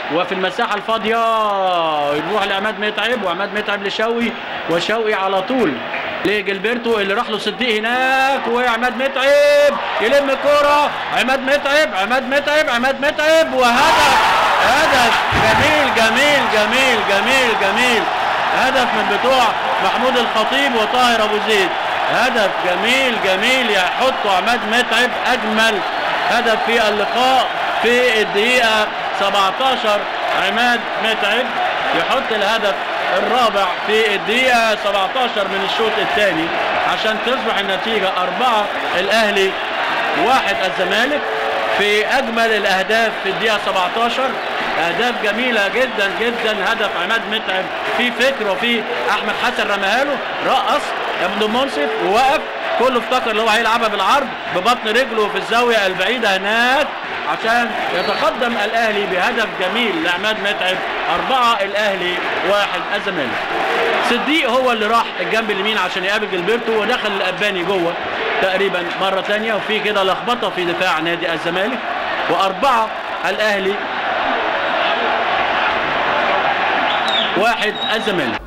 وفي المساحه الفاضيه يروح لعماد متعب وعماد متعب لشوقي وشوقي على طول لجilberto اللي راح له صديق هناك وعماد متعب يلم الكرة عماد متعب عماد متعب عماد متعب وهدف هدف جميل جميل جميل جميل جميل هدف من بتوع محمود الخطيب وطاهر ابو زيد هدف جميل جميل يحطه عماد متعب اجمل هدف في اللقاء في الدقيقة 17 عماد متعب يحط الهدف الرابع في الدقيقة 17 من الشوط الثاني عشان تصبح النتيجة أربعة الأهلي واحد الزمالك في أجمل الأهداف في الدقيقة 17 أهداف جميلة جدا جدا هدف عماد متعب في فكر وفي أحمد حسن رماهاله رقص ابن منصف ووقف كله افتكر اللي هو هيلعبها بالعرض ببطن رجله في الزاوية البعيدة هناك عشان يتقدم الأهلي بهدف جميل لعماد متعب أربعة الأهلي واحد الزمالك صديق هو اللي راح الجنب اليمين عشان يقابل جilberto ودخل الأباني جوه تقريبا مرة تانية وفي كده لخبطة في دفاع نادي الزمالك وأربعة الأهلي واحد الزمالك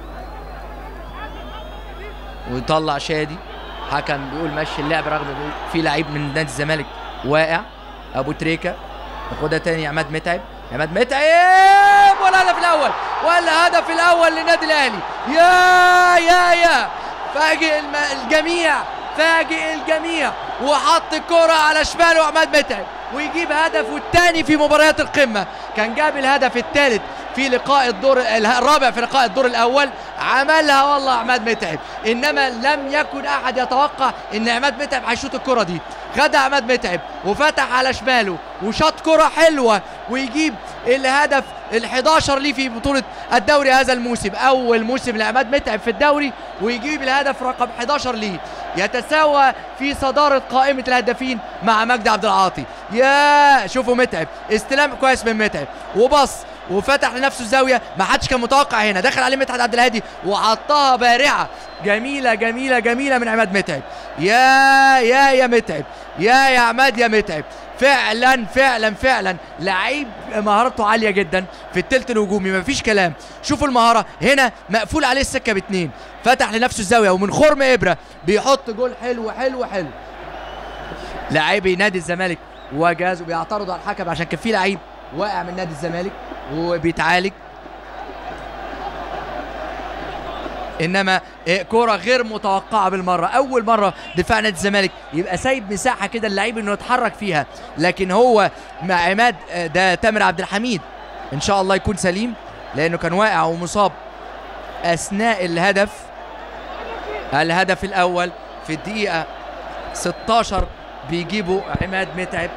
ويطلع شادي حكم بيقول مشي اللعب رغم بيقول في لعيب من نادي الزمالك واقع ابو تريكه ياخدها تاني عماد متعب عماد متعب ولا هدف الاول ولا هدف الاول للنادي الاهلي يا يا يا فاجئ الم... الجميع فاجئ الجميع وحط الكرة على شماله عماد متعب ويجيب هدفه الثاني في مباريات القمة كان جاب الهدف الثالث في لقاء الدور الرابع في لقاء الدور الاول عملها والله عماد متعب انما لم يكن احد يتوقع ان عماد متعب هيشوط الكره دي خدها عماد متعب وفتح على شماله وشاط كره حلوه ويجيب الهدف ال11 ليه في بطوله الدوري هذا الموسم اول موسم لعماد متعب في الدوري ويجيب الهدف رقم 11 ليه يتساوى في صداره قائمه الهدافين مع مجدي عبد العاطي يا شوفوا متعب استلام كويس من متعب وبص وفتح لنفسه الزاويه ما حدش كان متوقع هنا دخل عليه مدحت عبد الهادي وحطها بارعه جميله جميله جميله من عماد متعب يا يا يا متعب يا يا عماد يا متعب فعلا فعلا فعلا لعيب مهارته عاليه جدا في التلت الهجومي مفيش كلام شوفوا المهاره هنا مقفول عليه السكه باتنين فتح لنفسه الزاويه ومن خرم ابره بيحط جول حلو حلو حلو لاعبي نادي الزمالك وجازوا بيعترضوا على الحكم عشان كان في لعيب واقع من نادي الزمالك وبيتعالج انما كرة غير متوقعة بالمرة اول مرة دفاع نادي الزمالك يبقى سايب مساحة كده اللعيب انه يتحرك فيها لكن هو مع عماد ده تامر عبد الحميد ان شاء الله يكون سليم لانه كان واقع ومصاب اثناء الهدف الهدف الاول في الدقيقة 16 بيجيبوا عماد متعب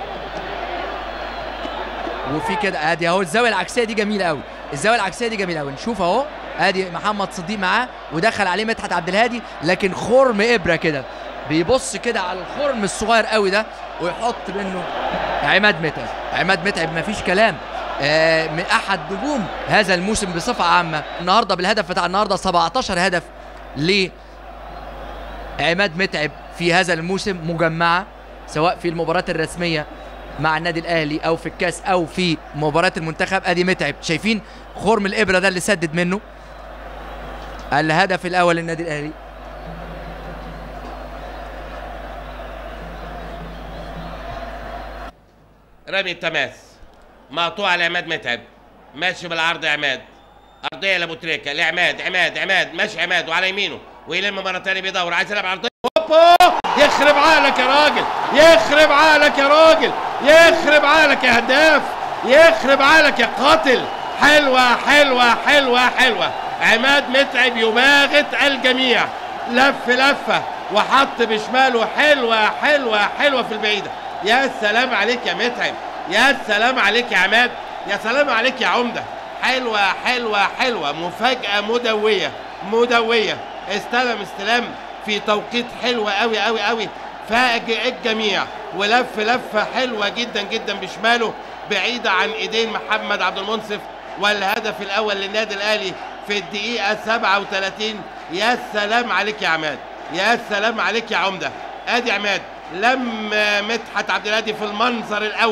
وفي كده ادي اهو الزاويه العكسيه دي جميله قوي الزاويه العكسيه دي جميله قوي نشوف اهو ادي محمد صديق معاه ودخل عليه مدحت عبد الهادي لكن خرم ابره كده بيبص كده على الخرم الصغير قوي ده ويحط منه عماد متعب عماد متعب مفيش كلام آه من احد نجوم هذا الموسم بصفه عامه النهارده بالهدف بتاع النهارده 17 هدف ل عماد متعب في هذا الموسم مجمعه سواء في المباريات الرسميه مع النادي الاهلي او في الكاس او في مباراه المنتخب ادي متعب شايفين خرم الابره ده اللي سدد منه الهدف الاول للنادي الاهلي رمي التماس مقطوع لعماد متعب ماشي بالعرض يا عماد ارضيه لابو تريكه لعماد عماد عماد ماشي عماد وعلى يمينه ويلم مره ثانيه بيدور عايز يلعب عرضيه هوبا يخرب عقلك يا راجل يخرب عقلك يا راجل يخرب عقلك يا هداف يخرب عقلك يا قاتل حلوة حلوة حلوة حلوة عماد متعب يباغت الجميع لف لفة وحط بشماله حلوة حلوة حلوة في البعيدة يا سلام عليك يا متعب يا سلام عليك يا عماد يا سلام عليك يا عمدة حلوة حلوة حلوة مفاجأة مدوية مدوية استلم استلام في توقيت حلو قوي قوي قوي فاجئ الجميع ولف لفه حلوه جدا جدا بشماله بعيده عن ايدين محمد عبد المنصف والهدف الاول للنادي الاهلي في الدقيقه 37 يا سلام عليك يا عماد يا سلام عليك يا عمده ادي عماد لم مدحت عبد الهادي في المنظر الاول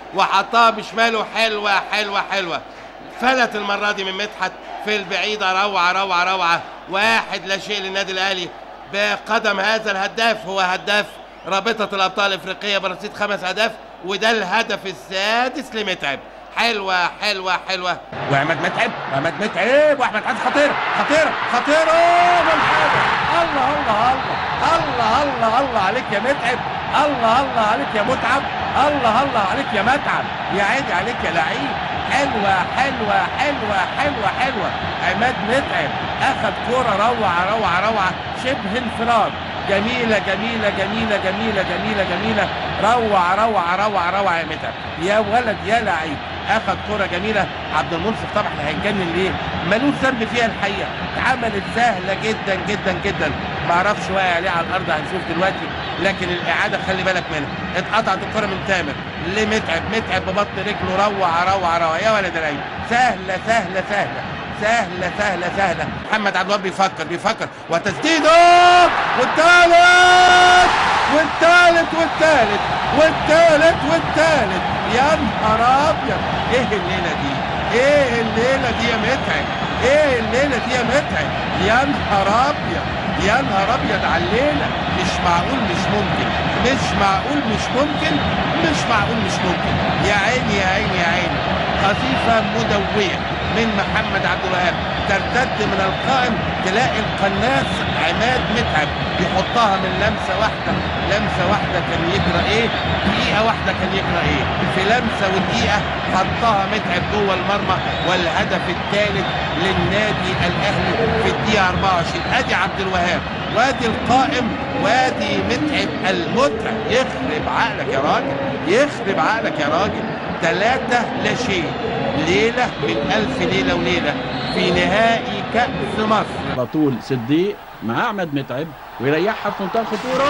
وحطها بشماله حلوه حلوه حلوه فلت المره دي من مدحت في البعيده روعه روعه روعه واحد لا شيء للنادي الاهلي بقدم هذا الهداف هو هداف رابطه الابطال الافريقيه برصيد خمس اهداف وده الهدف السادس لمتعب حلوه حلوه حلوه وعماد متعب عماد متعب واحمد حاج خطير خطير خطير والحاجة الله الله الله الله الله الله عليك يا متعب الله الله عليك يا متعب الله الله عليك يا متعب يا عيني عليك يا لعيب حلوة حلوة حلوة حلوة حلوة عماد متعب أخذ كورة روعة روعة روعة شبه انفراد جميلة جميلة جميلة جميلة جميلة جميلة روعة روعة روعة روعة يا متعب يا ولد يا لعيب اخذ كرة جميلة عبد المنصف طبعا هيتجنن ليه ملوش ذنب فيها الحقيقة اتعملت سهلة جدا جدا جدا ما اعرفش واقع عليه على الارض هنشوف دلوقتي لكن الاعادة خلي بالك منها اتقطعت الكرة من تامر لمتعب متعب ببطن رجله روعة روعة روعة يا ولد العيب سهلة سهلة سهلة سهلة سهلة سهلة محمد عبد الوهاب بيفكر بيفكر وتسديده والثالث والثالث والثالث والثالث والثالث يا نهار ابيض ايه الليله دي ايه الليله دي يا متعب ايه الليله دي يا متعب يا نهار ابيض يا نهار ابيض على الليله مش معقول مش ممكن مش معقول مش ممكن مش معقول مش ممكن يا عيني يا عيني يا عيني قذيفه مدويه من محمد عبد الوهاب ترتد من القائم تلاقي القناص عماد متعب يحطها من لمسه واحده لمسه واحده كان يجرى ايه دقيقه واحده كان يجرى ايه في لمسه ودقيقه حطها متعب جوه المرمى والهدف الثالث للنادي الاهلي في الدقيقه 24 ادي عبد الوهاب وادي القائم وادي متعب المتعب يخرب عقلك يا راجل يخرب عقلك يا راجل ثلاثة لا شيء ليلة من ألف ليلة وليلة في نهائي كأس مصر على طول صديق مع احمد متعب ويريحها في منتهى الخطوره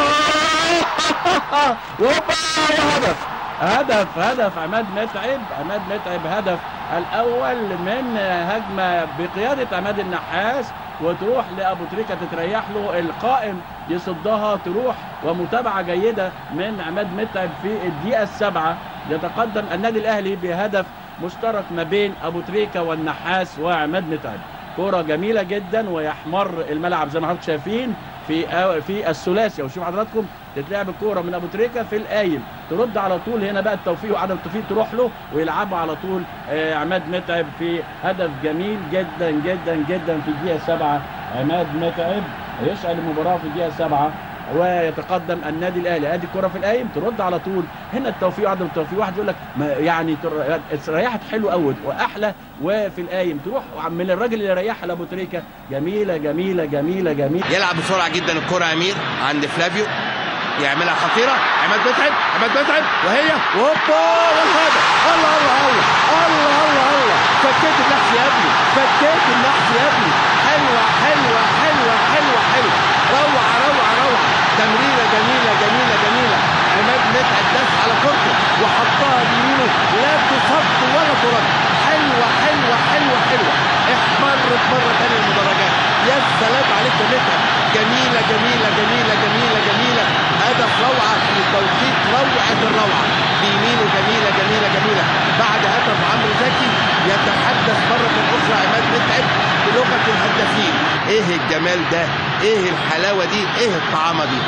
وهوبا هدف هدف هدف عماد متعب عماد متعب هدف الاول من هجمه بقياده عماد النحاس وتروح لابو تريكه تتريح له القائم يصدها تروح ومتابعه جيده من عماد متعب في الدقيقه السابعه يتقدم النادي الاهلي بهدف مشترك ما بين ابو تريكه والنحاس وعماد متعب كرة جميلة جدا ويحمر الملعب زي ما حضراتكم شايفين في في الثلاثي وشوف حضراتكم تتلعب الكوره من ابو تريكه في القايم ترد على طول هنا بقى التوفيق وعدم التوفيق تروح له ويلعبوا على طول آه، عماد متعب في هدف جميل جدا جدا جدا في الدقيقه سبعة عماد متعب يشعل المباراه في الدقيقه سبعة ويتقدم النادي الاهلي ادي الكره في القايم ترد على طول هنا التوفيق وعدم التوفيق واحد يقول لك ما يعني تر- ريحت حلو قوي واحلى وفي القايم تروح من الراجل اللي ريحها لابو تريكه جميله جميله جميله جميله يلعب بسرعه جدا الكره امير عند فلافيو يعملها خطيره عماد متعب عماد متعب وهي هوبا والهدف الله الله الله الله الله الله فكيت النحس يا ابني فكيت النحس يا ابني حلوه حلوه حلوه حلوه حلوه روعه روعه روعه تمريره جميله جميله جميله عماد متعب داس على كورته وحطها بيمينه لا تصد ولا ترد حلوه حلوه حلوه حلوه احمرت مره ثانيه المدرجات يا سلام عليك يا متعب جميله جميله جميله جميله جميله هدف روعه في التوقيت روعه الروعه بيمينه جميله جميله جميله بعد هدف عمرو زكي يتحدث مره اخرى عماد متعب بلغه الهدافين ايه الجمال ده ايه الحلاوه دي ايه الطعامه دي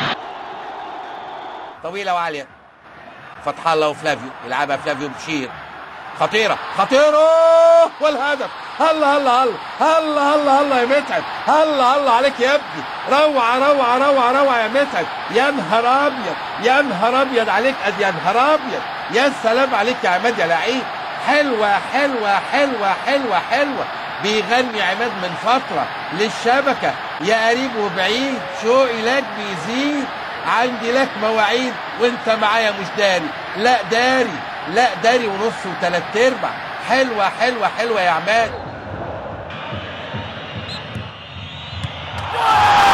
طويله وعاليه فتح الله وفلافيو يلعبها فلافيو بشير خطيره خطيره والهدف الله الله الله الله الله الله يا متعب الله الله عليك يا ابني روعه روعه روعه روعه يا متعب يا نهار ابيض يا نهار ابيض عليك قد يا نهار ابيض يا سلام عليك يا عماد يا لعيب حلوه حلوه حلوه حلوه حلوه بيغني عماد من فتره للشبكه يا قريب وبعيد شوقي لك بيزيد عندي لك مواعيد وانت معايا مش داري لا داري لا داري ونص وتلات ارباع حلوه حلوه حلوه يا عماد